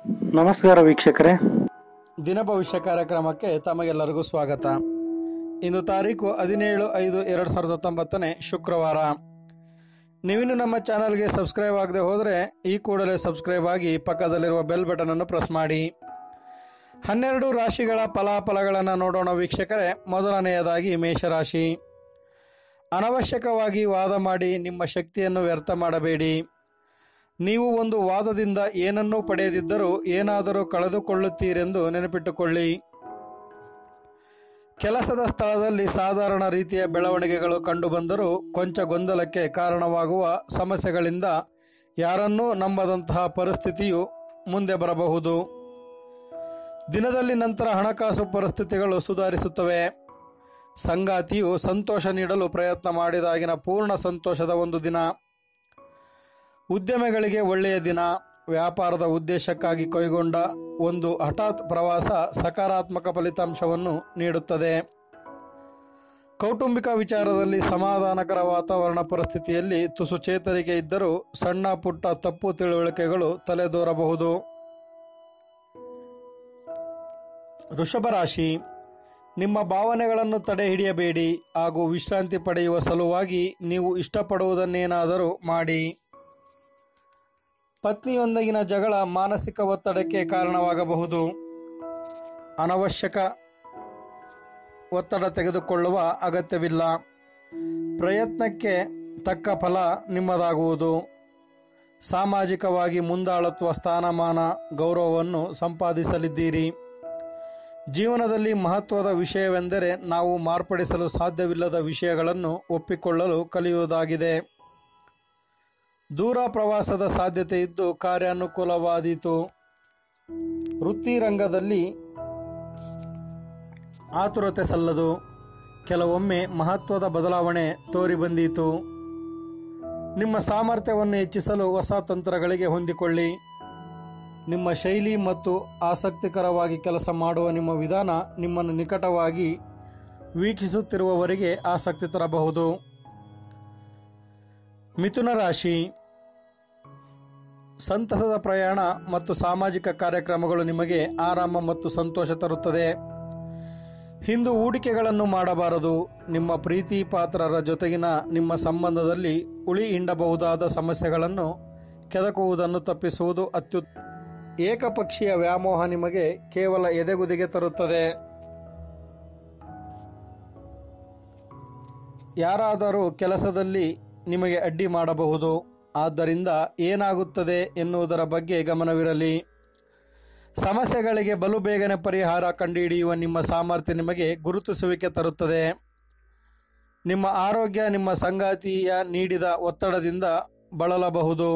ನಮಸ್ಕಾರ ವೀಕ್ಷಕರೇ ದಿನ ಭವಿಷ್ಯ ಕಾರ್ಯಕ್ರಮಕ್ಕೆ ತಮಗೆಲ್ಲರಿಗೂ ಸ್ವಾಗತ ಇಂದು ತಾರೀಕು ಹದಿನೇಳು ಐದು ಎರಡು ಸಾವಿರದ ಹತ್ತೊಂಬತ್ತನೇ ಶುಕ್ರವಾರ ನೀವಿನ್ನು ನಮ್ಮ ಚಾನಲ್ಗೆ ಸಬ್ಸ್ಕ್ರೈಬ್ ಆಗದೆ ಹೋದರೆ ಈ ಕೂಡಲೇ ಸಬ್ಸ್ಕ್ರೈಬ್ ಆಗಿ ಪಕ್ಕದಲ್ಲಿರುವ ಬೆಲ್ ಬಟನ್ ಅನ್ನು ಪ್ರೆಸ್ ಮಾಡಿ ಹನ್ನೆರಡು ರಾಶಿಗಳ ಫಲಾಫಲಗಳನ್ನು ನೋಡೋಣ ವೀಕ್ಷಕರೇ ಮೊದಲನೆಯದಾಗಿ ಮೇಷರಾಶಿ ಅನವಶ್ಯಕವಾಗಿ ವಾದ ಮಾಡಿ ನಿಮ್ಮ ಶಕ್ತಿಯನ್ನು ವ್ಯರ್ಥ ಮಾಡಬೇಡಿ ನೀವು ಒಂದು ವಾದದಿಂದ ಏನನ್ನೂ ಪಡೆಯದಿದ್ದರೂ ಏನಾದರೂ ಕಳೆದುಕೊಳ್ಳುತ್ತೀರೆಂದು ನೆನಪಿಟ್ಟುಕೊಳ್ಳಿ ಕೆಲಸದ ಸ್ಥಳದಲ್ಲಿ ಸಾಧಾರಣ ರೀತಿಯ ಬೆಳವಣಿಗೆಗಳು ಕಂಡುಬಂದರೂ ಕೊಂಚ ಗೊಂದಲಕ್ಕೆ ಕಾರಣವಾಗುವ ಸಮಸ್ಯೆಗಳಿಂದ ಯಾರನ್ನೂ ನಂಬದಂತಹ ಪರಿಸ್ಥಿತಿಯು ಮುಂದೆ ಬರಬಹುದು ದಿನದಲ್ಲಿ ನಂತರ ಹಣಕಾಸು ಪರಿಸ್ಥಿತಿಗಳು ಸುಧಾರಿಸುತ್ತವೆ ಸಂಗಾತಿಯು ಸಂತೋಷ ನೀಡಲು ಪ್ರಯತ್ನ ಮಾಡಿದಾಗಿನ ಪೂರ್ಣ ಸಂತೋಷದ ಒಂದು ದಿನ ಉದ್ಯಮಿಗಳಿಗೆ ಒಳ್ಳೆಯ ದಿನ ವ್ಯಾಪಾರದ ಉದ್ದೇಶಕ್ಕಾಗಿ ಕೈಗೊಂಡ ಒಂದು ಹಠಾತ್ ಪ್ರವಾಸ ಸಕಾರಾತ್ಮಕ ಫಲಿತಾಂಶವನ್ನು ನೀಡುತ್ತದೆ ಕೌಟುಂಬಿಕ ವಿಚಾರದಲ್ಲಿ ಸಮಾಧಾನಕರ ವಾತಾವರಣ ಪರಿಸ್ಥಿತಿಯಲ್ಲಿ ತುಸು ಚೇತರಿಕೆ ಇದ್ದರೂ ಸಣ್ಣ ಪುಟ್ಟ ತಪ್ಪು ತಿಳುವಳಿಕೆಗಳು ತಲೆದೋರಬಹುದು ವೃಷಭ ರಾಶಿ ನಿಮ್ಮ ಭಾವನೆಗಳನ್ನು ತಡೆ ಹಿಡಿಯಬೇಡಿ ಹಾಗೂ ವಿಶ್ರಾಂತಿ ಪಡೆಯುವ ಸಲುವಾಗಿ ನೀವು ಇಷ್ಟಪಡುವುದನ್ನೇನಾದರೂ ಮಾಡಿ ಪತ್ನಿಯೊಂದಿಗಿನ ಜಗಳ ಮಾನಸಿಕ ಒತ್ತಡಕ್ಕೆ ಕಾರಣವಾಗಬಹುದು ಅನವಶ್ಯಕ ಒತ್ತಡ ತೆಗೆದುಕೊಳ್ಳುವ ಅಗತ್ಯವಿಲ್ಲ ಪ್ರಯತ್ನಕ್ಕೆ ತಕ್ಕ ಫಲ ನಿಮ್ಮದಾಗುವುದು ಸಾಮಾಜಿಕವಾಗಿ ಮುಂದಾಳತ್ವ ಸ್ಥಾನಮಾನ ಗೌರವವನ್ನು ಸಂಪಾದಿಸಲಿದ್ದೀರಿ ಜೀವನದಲ್ಲಿ ಮಹತ್ವದ ವಿಷಯವೆಂದರೆ ನಾವು ಮಾರ್ಪಡಿಸಲು ಸಾಧ್ಯವಿಲ್ಲದ ವಿಷಯಗಳನ್ನು ಒಪ್ಪಿಕೊಳ್ಳಲು ಕಲಿಯುವುದಾಗಿದೆ ದೂರ ಪ್ರವಾಸದ ಸಾಧ್ಯತೆ ಇದ್ದು ಕಾರ್ಯಾನುಕೂಲವಾದೀತು ವೃತ್ತಿ ರಂಗದಲ್ಲಿ ಆತುರತೆ ಸಲ್ಲದು ಕೆಲವೊಮ್ಮೆ ಮಹತ್ವದ ಬದಲಾವಣೆ ತೋರಿ ಬಂದೀತು ನಿಮ್ಮ ಸಾಮರ್ಥ್ಯವನ್ನು ಹೆಚ್ಚಿಸಲು ಹೊಸ ತಂತ್ರಗಳಿಗೆ ಹೊಂದಿಕೊಳ್ಳಿ ನಿಮ್ಮ ಶೈಲಿ ಮತ್ತು ಆಸಕ್ತಿಕರವಾಗಿ ಕೆಲಸ ಮಾಡುವ ನಿಮ್ಮ ವಿಧಾನ ನಿಮ್ಮನ್ನು ನಿಕಟವಾಗಿ ವೀಕ್ಷಿಸುತ್ತಿರುವವರಿಗೆ ಆಸಕ್ತಿ ತರಬಹುದು ಮಿಥುನ ರಾಶಿ ಸಂತಸದ ಪ್ರಯಾಣ ಮತ್ತು ಸಾಮಾಜಿಕ ಕಾರ್ಯಕ್ರಮಗಳು ನಿಮಗೆ ಆರಾಮ ಮತ್ತು ಸಂತೋಷ ತರುತ್ತದೆ ಹಿಂದು ಹೂಡಿಕೆಗಳನ್ನು ಮಾಡಬಾರದು ನಿಮ್ಮ ಪ್ರೀತಿ ಪಾತ್ರರ ಜೊತೆಗಿನ ನಿಮ್ಮ ಸಂಬಂಧದಲ್ಲಿ ಉಳಿ ಹಿಂಡಬಹುದಾದ ಸಮಸ್ಯೆಗಳನ್ನು ಕೆದಕುವುದನ್ನು ತಪ್ಪಿಸುವುದು ಅತ್ಯುತ್ ಏಕಪಕ್ಷೀಯ ವ್ಯಾಮೋಹ ನಿಮಗೆ ಕೇವಲ ಎದೆಗುದಿಗೆ ತರುತ್ತದೆ ಯಾರಾದರೂ ಕೆಲಸದಲ್ಲಿ ನಿಮಗೆ ಅಡ್ಡಿ ಮಾಡಬಹುದು ಆದ್ದರಿಂದ ಏನಾಗುತ್ತದೆ ಎನ್ನುವುದರ ಬಗ್ಗೆ ಗಮನವಿರಲಿ ಸಮಸ್ಯೆಗಳಿಗೆ ಬಲು ಬೇಗನೆ ಪರಿಹಾರ ಕಂಡುಹಿಡಿಯುವ ನಿಮ್ಮ ಸಾಮರ್ಥ್ಯ ನಿಮಗೆ ಗುರುತಿಸುವಿಕೆ ತರುತ್ತದೆ ನಿಮ್ಮ ಆರೋಗ್ಯ ನಿಮ್ಮ ಸಂಗಾತಿಯ ನೀಡಿದ ಒತ್ತಡದಿಂದ ಬಳಲಬಹುದು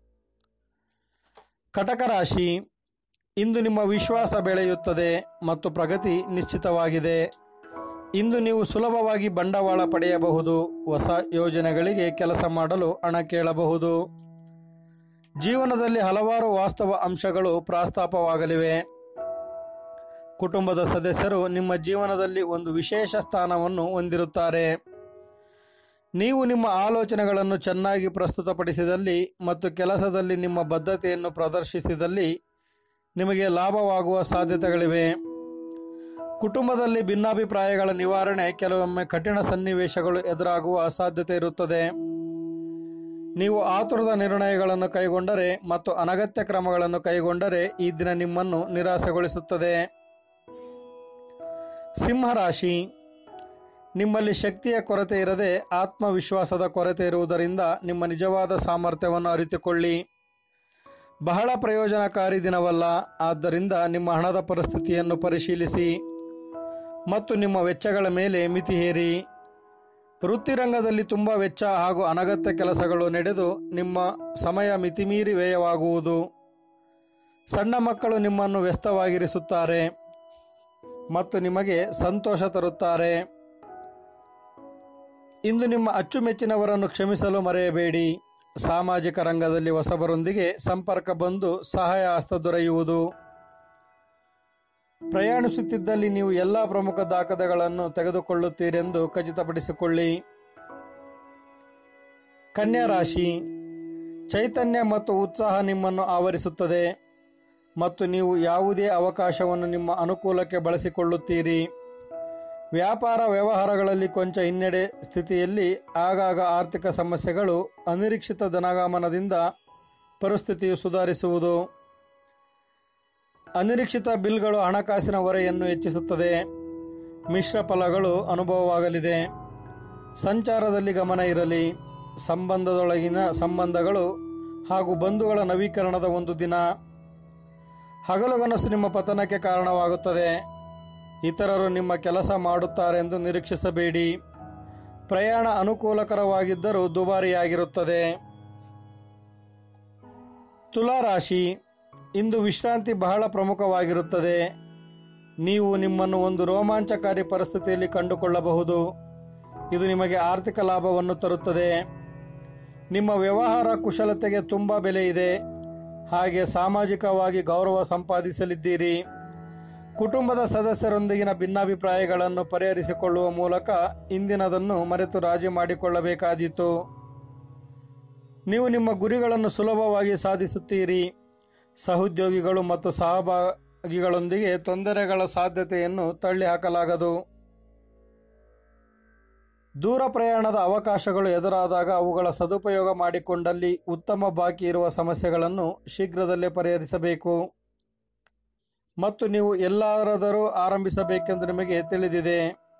ಕಟಕ ರಾಶಿ ಇಂದು ನಿಮ್ಮ ವಿಶ್ವಾಸ ಬೆಳೆಯುತ್ತದೆ ಮತ್ತು ಪ್ರಗತಿ ನಿಶ್ಚಿತವಾಗಿದೆ ಇಂದು ನೀವು ಸುಲಭವಾಗಿ ಬಂಡವಾಳ ಪಡೆಯಬಹುದು ಹೊಸ ಯೋಜನೆಗಳಿಗೆ ಕೆಲಸ ಮಾಡಲು ಹಣ ಕೇಳಬಹುದು ಜೀವನದಲ್ಲಿ ಹಲವಾರು ವಾಸ್ತವ ಅಂಶಗಳು ಪ್ರಸ್ತಾಪವಾಗಲಿವೆ ಕುಟುಂಬದ ಸದಸ್ಯರು ನಿಮ್ಮ ಜೀವನದಲ್ಲಿ ಒಂದು ವಿಶೇಷ ಸ್ಥಾನವನ್ನು ಹೊಂದಿರುತ್ತಾರೆ ನೀವು ನಿಮ್ಮ ಆಲೋಚನೆಗಳನ್ನು ಚೆನ್ನಾಗಿ ಪ್ರಸ್ತುತಪಡಿಸಿದಲ್ಲಿ ಮತ್ತು ಕೆಲಸದಲ್ಲಿ ನಿಮ್ಮ ಬದ್ಧತೆಯನ್ನು ಪ್ರದರ್ಶಿಸಿದಲ್ಲಿ ನಿಮಗೆ ಲಾಭವಾಗುವ ಸಾಧ್ಯತೆಗಳಿವೆ ಕುಟುಂಬದಲ್ಲಿ ಭಿನ್ನಾಭಿಪ್ರಾಯಗಳ ನಿವಾರಣೆ ಕೆಲವೊಮ್ಮೆ ಕಠಿಣ ಸನ್ನಿವೇಶಗಳು ಎದುರಾಗುವ ಸಾಧ್ಯತೆ ಇರುತ್ತದೆ ನೀವು ಆತುರದ ನಿರ್ಣಯಗಳನ್ನು ಕೈಗೊಂಡರೆ ಮತ್ತು ಅನಗತ್ಯ ಕ್ರಮಗಳನ್ನು ಕೈಗೊಂಡರೆ ಈ ದಿನ ನಿಮ್ಮನ್ನು ನಿರಾಸೆಗೊಳಿಸುತ್ತದೆ ಸಿಂಹರಾಶಿ ನಿಮ್ಮಲ್ಲಿ ಶಕ್ತಿಯ ಕೊರತೆ ಇರದೆ ಆತ್ಮವಿಶ್ವಾಸದ ಕೊರತೆ ಇರುವುದರಿಂದ ನಿಮ್ಮ ನಿಜವಾದ ಸಾಮರ್ಥ್ಯವನ್ನು ಅರಿತುಕೊಳ್ಳಿ ಬಹಳ ಪ್ರಯೋಜನಕಾರಿ ದಿನವಲ್ಲ ಆದ್ದರಿಂದ ನಿಮ್ಮ ಹಣದ ಪರಿಸ್ಥಿತಿಯನ್ನು ಪರಿಶೀಲಿಸಿ ಮತ್ತು ನಿಮ್ಮ ವೆಚ್ಚಗಳ ಮೇಲೆ ಮಿತಿ ಹೇರಿ ವೃತ್ತಿರಂಗದಲ್ಲಿ ತುಂಬ ವೆಚ್ಚ ಹಾಗೂ ಅನಗತ್ಯ ಕೆಲಸಗಳು ನಡೆದು ನಿಮ್ಮ ಸಮಯ ಮಿತಿಮೀರಿ ವ್ಯಯವಾಗುವುದು ಸಣ್ಣ ಮಕ್ಕಳು ನಿಮ್ಮನ್ನು ವ್ಯಸ್ತವಾಗಿರಿಸುತ್ತಾರೆ ಮತ್ತು ನಿಮಗೆ ಸಂತೋಷ ತರುತ್ತಾರೆ ಇಂದು ನಿಮ್ಮ ಅಚ್ಚುಮೆಚ್ಚಿನವರನ್ನು ಕ್ಷಮಿಸಲು ಮರೆಯಬೇಡಿ ಸಾಮಾಜಿಕ ರಂಗದಲ್ಲಿ ಹೊಸಬರೊಂದಿಗೆ ಸಂಪರ್ಕ ಬಂದು ಸಹಾಯ ಹಸ್ತ ದೊರೆಯುವುದು ಪ್ರಯಾಣಿಸುತ್ತಿದ್ದಲ್ಲಿ ನೀವು ಎಲ್ಲ ಪ್ರಮುಖ ದಾಖಲೆಗಳನ್ನು ತೆಗೆದುಕೊಳ್ಳುತ್ತೀರೆಂದು ಖಚಿತಪಡಿಸಿಕೊಳ್ಳಿ ಕನ್ಯಾ ರಾಶಿ ಚೈತನ್ಯ ಮತ್ತು ಉತ್ಸಾಹ ನಿಮ್ಮನ್ನು ಆವರಿಸುತ್ತದೆ ಮತ್ತು ನೀವು ಯಾವುದೇ ಅವಕಾಶವನ್ನು ನಿಮ್ಮ ಅನುಕೂಲಕ್ಕೆ ಬಳಸಿಕೊಳ್ಳುತ್ತೀರಿ ವ್ಯಾಪಾರ ವ್ಯವಹಾರಗಳಲ್ಲಿ ಕೊಂಚ ಹಿನ್ನಡೆ ಸ್ಥಿತಿಯಲ್ಲಿ ಆಗಾಗ ಆರ್ಥಿಕ ಸಮಸ್ಯೆಗಳು ಅನಿರೀಕ್ಷಿತ ಧನಗಮನದಿಂದ ಪರಿಸ್ಥಿತಿಯು ಸುಧಾರಿಸುವುದು ಅನಿರೀಕ್ಷಿತ ಬಿಲ್ಗಳು ಹಣಕಾಸಿನ ಹೊರೆಯನ್ನು ಹೆಚ್ಚಿಸುತ್ತದೆ ಮಿಶ್ರ ಫಲಗಳು ಅನುಭವವಾಗಲಿದೆ ಸಂಚಾರದಲ್ಲಿ ಗಮನ ಇರಲಿ ಸಂಬಂಧದೊಳಗಿನ ಸಂಬಂಧಗಳು ಹಾಗೂ ಬಂಧುಗಳ ನವೀಕರಣದ ಒಂದು ದಿನ ಹಗಲುಗನಸು ನಿಮ್ಮ ಪತನಕ್ಕೆ ಕಾರಣವಾಗುತ್ತದೆ ಇತರರು ನಿಮ್ಮ ಕೆಲಸ ಮಾಡುತ್ತಾರೆಂದು ನಿರೀಕ್ಷಿಸಬೇಡಿ ಪ್ರಯಾಣ ಅನುಕೂಲಕರವಾಗಿದ್ದರೂ ದುಬಾರಿಯಾಗಿರುತ್ತದೆ ತುಲಾರಾಶಿ ಇಂದು ವಿಶ್ರಾಂತಿ ಬಹಳ ಪ್ರಮುಖವಾಗಿರುತ್ತದೆ ನೀವು ನಿಮ್ಮನ್ನು ಒಂದು ರೋಮಾಂಚಕಾರಿ ಪರಿಸ್ಥಿತಿಯಲ್ಲಿ ಕಂಡುಕೊಳ್ಳಬಹುದು ಇದು ನಿಮಗೆ ಆರ್ಥಿಕ ಲಾಭವನ್ನು ತರುತ್ತದೆ ನಿಮ್ಮ ವ್ಯವಹಾರ ಕುಶಲತೆಗೆ ತುಂಬ ಬೆಲೆ ಇದೆ ಹಾಗೆ ಸಾಮಾಜಿಕವಾಗಿ ಗೌರವ ಸಂಪಾದಿಸಲಿದ್ದೀರಿ ಕುಟುಂಬದ ಸದಸ್ಯರೊಂದಿಗಿನ ಭಿನ್ನಾಭಿಪ್ರಾಯಗಳನ್ನು ಪರಿಹರಿಸಿಕೊಳ್ಳುವ ಮೂಲಕ ಇಂದಿನದನ್ನು ಮರೆತು ರಾಜಿ ಮಾಡಿಕೊಳ್ಳಬೇಕಾದೀತು ನೀವು ನಿಮ್ಮ ಗುರಿಗಳನ್ನು ಸುಲಭವಾಗಿ ಸಾಧಿಸುತ್ತೀರಿ ಸಹೋದ್ಯೋಗಿಗಳು ಮತ್ತು ಸಹಭಾಗಿಗಳೊಂದಿಗೆ ತೊಂದರೆಗಳ ಸಾಧ್ಯತೆಯನ್ನು ತಳ್ಳಿಹಾಕಲಾಗದು ದೂರ ಪ್ರಯಾಣದ ಅವಕಾಶಗಳು ಎದುರಾದಾಗ ಅವುಗಳ ಸದುಪಯೋಗ ಮಾಡಿಕೊಂಡಲ್ಲಿ ಉತ್ತಮ ಬಾಕಿ ಇರುವ ಸಮಸ್ಯೆಗಳನ್ನು ಶೀಘ್ರದಲ್ಲೇ ಪರಿಹರಿಸಬೇಕು ಮತ್ತು ನೀವು ಎಲ್ಲಾದರೂ ಆರಂಭಿಸಬೇಕೆಂದು ನಿಮಗೆ ತಿಳಿದಿದೆ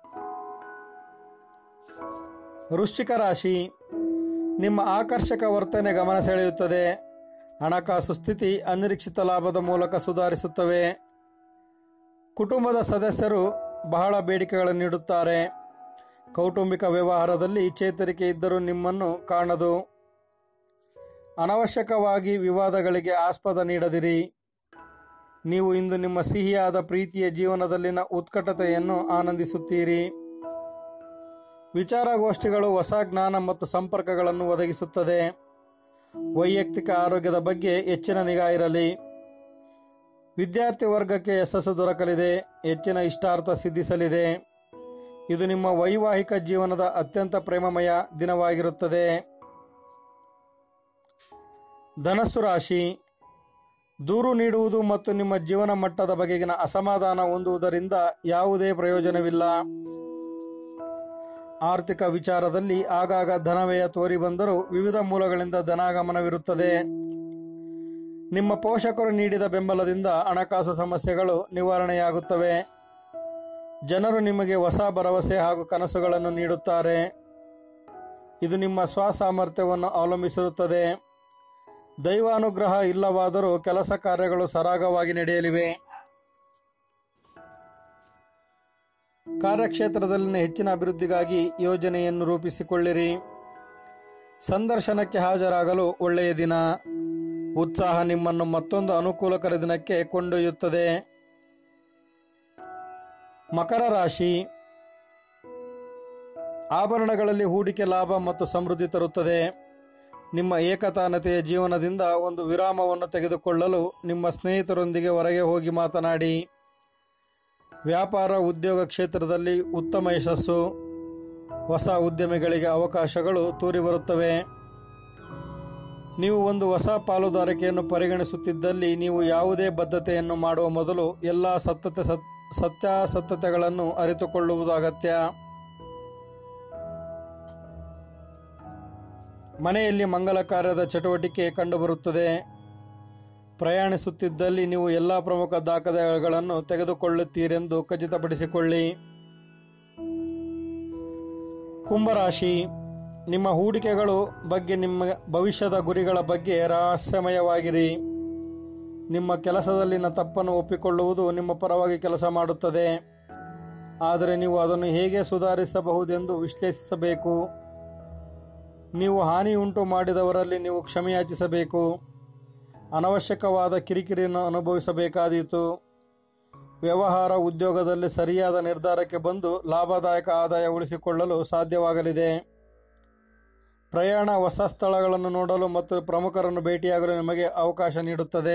ವೃಶ್ಚಿಕ ರಾಶಿ ನಿಮ್ಮ ಆಕರ್ಷಕ ವರ್ತನೆ ಗಮನ ಸೆಳೆಯುತ್ತದೆ ಹಣಕಾಸು ಸ್ಥಿತಿ ಅನಿರೀಕ್ಷಿತ ಲಾಭದ ಮೂಲಕ ಸುಧಾರಿಸುತ್ತವೆ ಕುಟುಂಬದ ಸದಸ್ಯರು ಬಹಳ ಬೇಡಿಕೆಗಳನ್ನು ನೀಡುತ್ತಾರೆ ಕೌಟುಂಬಿಕ ವ್ಯವಹಾರದಲ್ಲಿ ಚೇತರಿಕೆ ಇದ್ದರೂ ನಿಮ್ಮನ್ನು ಕಾಣದು ಅನವಶ್ಯಕವಾಗಿ ವಿವಾದಗಳಿಗೆ ಆಸ್ಪದ ನೀಡದಿರಿ ನೀವು ಇಂದು ನಿಮ್ಮ ಸಿಹಿಯಾದ ಪ್ರೀತಿಯ ಜೀವನದಲ್ಲಿನ ಉತ್ಕಟತೆಯನ್ನು ಆನಂದಿಸುತ್ತೀರಿ ವಿಚಾರಗೋಷ್ಠಿಗಳು ಹೊಸ ಜ್ಞಾನ ಮತ್ತು ಸಂಪರ್ಕಗಳನ್ನು ಒದಗಿಸುತ್ತದೆ ವೈಯಕ್ತಿಕ ಆರೋಗ್ಯದ ಬಗ್ಗೆ ಹೆಚ್ಚಿನ ನಿಗಾ ಇರಲಿ ವಿದ್ಯಾರ್ಥಿ ವರ್ಗಕ್ಕೆ ಯಶಸ್ಸು ದೊರಕಲಿದೆ ಹೆಚ್ಚಿನ ಇಷ್ಟಾರ್ಥ ಸಿದ್ಧಿಸಲಿದೆ ಇದು ನಿಮ್ಮ ವೈವಾಹಿಕ ಜೀವನದ ಅತ್ಯಂತ ಪ್ರೇಮಮಯ ದಿನವಾಗಿರುತ್ತದೆ ಧನಸ್ಸು ರಾಶಿ ದೂರು ನೀಡುವುದು ಮತ್ತು ನಿಮ್ಮ ಜೀವನ ಮಟ್ಟದ ಬಗೆಗಿನ ಅಸಮಾಧಾನ ಹೊಂದುವುದರಿಂದ ಯಾವುದೇ ಪ್ರಯೋಜನವಿಲ್ಲ ಆರ್ಥಿಕ ವಿಚಾರದಲ್ಲಿ ಆಗಾಗ ಧನವ್ಯಯ ತೋರಿ ಬಂದರೂ ವಿವಿಧ ಮೂಲಗಳಿಂದ ಧನಾಗಮನವಿರುತ್ತದೆ ನಿಮ್ಮ ಪೋಷಕರು ನೀಡಿದ ಬೆಂಬಲದಿಂದ ಹಣಕಾಸು ಸಮಸ್ಯೆಗಳು ನಿವಾರಣೆಯಾಗುತ್ತವೆ ಜನರು ನಿಮಗೆ ಹೊಸ ಭರವಸೆ ಹಾಗೂ ಕನಸುಗಳನ್ನು ನೀಡುತ್ತಾರೆ ಇದು ನಿಮ್ಮ ಸ್ವಸಾಮರ್ಥ್ಯವನ್ನು ಅವಲಂಬಿಸಿರುತ್ತದೆ ದೈವಾನುಗ್ರಹ ಇಲ್ಲವಾದರೂ ಕೆಲಸ ಕಾರ್ಯಗಳು ಸರಾಗವಾಗಿ ನಡೆಯಲಿವೆ ಕಾರ್ಯಕ್ಷೇತ್ರದಲ್ಲಿನ ಹೆಚ್ಚಿನ ಅಭಿವೃದ್ಧಿಗಾಗಿ ಯೋಜನೆಯನ್ನು ರೂಪಿಸಿಕೊಳ್ಳಿರಿ ಸಂದರ್ಶನಕ್ಕೆ ಹಾಜರಾಗಲು ಒಳ್ಳೆಯ ದಿನ ಉತ್ಸಾಹ ನಿಮ್ಮನ್ನು ಮತ್ತೊಂದು ಅನುಕೂಲಕರ ದಿನಕ್ಕೆ ಕೊಂಡೊಯ್ಯುತ್ತದೆ ಮಕರ ರಾಶಿ ಆಭರಣಗಳಲ್ಲಿ ಹೂಡಿಕೆ ಲಾಭ ಮತ್ತು ಸಮೃದ್ಧಿ ತರುತ್ತದೆ ನಿಮ್ಮ ಏಕತಾನತೆಯ ಜೀವನದಿಂದ ಒಂದು ವಿರಾಮವನ್ನು ತೆಗೆದುಕೊಳ್ಳಲು ನಿಮ್ಮ ಸ್ನೇಹಿತರೊಂದಿಗೆ ಹೊರಗೆ ಹೋಗಿ ಮಾತನಾಡಿ ವ್ಯಾಪಾರ ಉದ್ಯೋಗ ಕ್ಷೇತ್ರದಲ್ಲಿ ಉತ್ತಮ ಯಶಸ್ಸು ಹೊಸ ಉದ್ಯಮಿಗಳಿಗೆ ಅವಕಾಶಗಳು ತೂರಿ ಬರುತ್ತವೆ ನೀವು ಒಂದು ಹೊಸ ಪಾಲುದಾರಿಕೆಯನ್ನು ಪರಿಗಣಿಸುತ್ತಿದ್ದಲ್ಲಿ ನೀವು ಯಾವುದೇ ಬದ್ಧತೆಯನ್ನು ಮಾಡುವ ಮೊದಲು ಎಲ್ಲ ಸತ್ತತೆ ಸತ್ ಸತ್ಯಾಸತ್ಯತೆಗಳನ್ನು ಅರಿತುಕೊಳ್ಳುವುದು ಅಗತ್ಯ ಮನೆಯಲ್ಲಿ ಮಂಗಲ ಕಾರ್ಯದ ಚಟುವಟಿಕೆ ಕಂಡುಬರುತ್ತದೆ ಪ್ರಯಾಣಿಸುತ್ತಿದ್ದಲ್ಲಿ ನೀವು ಎಲ್ಲ ಪ್ರಮುಖ ದಾಖಲೆಗಳನ್ನು ತೆಗೆದುಕೊಳ್ಳುತ್ತೀರೆಂದು ಖಚಿತಪಡಿಸಿಕೊಳ್ಳಿ ಕುಂಭರಾಶಿ ನಿಮ್ಮ ಹೂಡಿಕೆಗಳು ಬಗ್ಗೆ ನಿಮ್ಮ ಭವಿಷ್ಯದ ಗುರಿಗಳ ಬಗ್ಗೆ ರಹಸ್ಯಮಯವಾಗಿರಿ ನಿಮ್ಮ ಕೆಲಸದಲ್ಲಿನ ತಪ್ಪನ್ನು ಒಪ್ಪಿಕೊಳ್ಳುವುದು ನಿಮ್ಮ ಪರವಾಗಿ ಕೆಲಸ ಮಾಡುತ್ತದೆ ಆದರೆ ನೀವು ಅದನ್ನು ಹೇಗೆ ಸುಧಾರಿಸಬಹುದೆಂದು ವಿಶ್ಲೇಷಿಸಬೇಕು ನೀವು ಹಾನಿಯುಂಟು ಮಾಡಿದವರಲ್ಲಿ ನೀವು ಕ್ಷಮೆಯಾಚಿಸಬೇಕು ಅನವಶ್ಯಕವಾದ ಕಿರಿಕಿರಿಯನ್ನು ಅನುಭವಿಸಬೇಕಾದೀತು ವ್ಯವಹಾರ ಉದ್ಯೋಗದಲ್ಲಿ ಸರಿಯಾದ ನಿರ್ಧಾರಕ್ಕೆ ಬಂದು ಲಾಭದಾಯಕ ಆದಾಯ ಉಳಿಸಿಕೊಳ್ಳಲು ಸಾಧ್ಯವಾಗಲಿದೆ ಪ್ರಯಾಣ ಹೊಸ ಸ್ಥಳಗಳನ್ನು ನೋಡಲು ಮತ್ತು ಪ್ರಮುಖರನ್ನು ಭೇಟಿಯಾಗಲು ನಿಮಗೆ ಅವಕಾಶ ನೀಡುತ್ತದೆ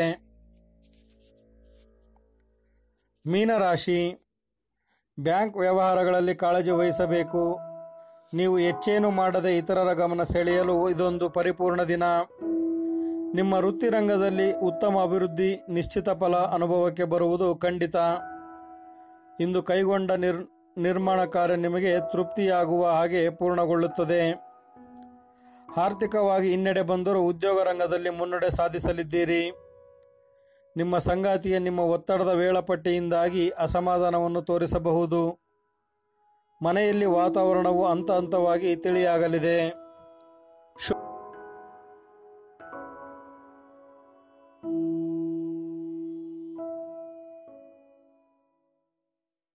ಮೀನರಾಶಿ ಬ್ಯಾಂಕ್ ವ್ಯವಹಾರಗಳಲ್ಲಿ ಕಾಳಜಿ ವಹಿಸಬೇಕು ನೀವು ಹೆಚ್ಚೇನು ಮಾಡದೆ ಇತರರ ಗಮನ ಸೆಳೆಯಲು ಇದೊಂದು ಪರಿಪೂರ್ಣ ದಿನ ನಿಮ್ಮ ವೃತ್ತಿರಂಗದಲ್ಲಿ ಉತ್ತಮ ಅಭಿವೃದ್ಧಿ ನಿಶ್ಚಿತ ಫಲ ಅನುಭವಕ್ಕೆ ಬರುವುದು ಖಂಡಿತ ಇಂದು ಕೈಗೊಂಡ ನಿರ್ ನಿರ್ಮಾಣ ಕಾರ್ಯ ನಿಮಗೆ ತೃಪ್ತಿಯಾಗುವ ಹಾಗೆ ಪೂರ್ಣಗೊಳ್ಳುತ್ತದೆ ಆರ್ಥಿಕವಾಗಿ ಹಿನ್ನಡೆ ಬಂದರೂ ಉದ್ಯೋಗ ರಂಗದಲ್ಲಿ ಮುನ್ನಡೆ ಸಾಧಿಸಲಿದ್ದೀರಿ ನಿಮ್ಮ ಸಂಗಾತಿಯ ನಿಮ್ಮ ಒತ್ತಡದ ವೇಳಾಪಟ್ಟಿಯಿಂದಾಗಿ ಅಸಮಾಧಾನವನ್ನು ತೋರಿಸಬಹುದು ಮನೆಯಲ್ಲಿ ವಾತಾವರಣವು ಹಂತ ಹಂತವಾಗಿ ತಿಳಿಯಾಗಲಿದೆ ಶು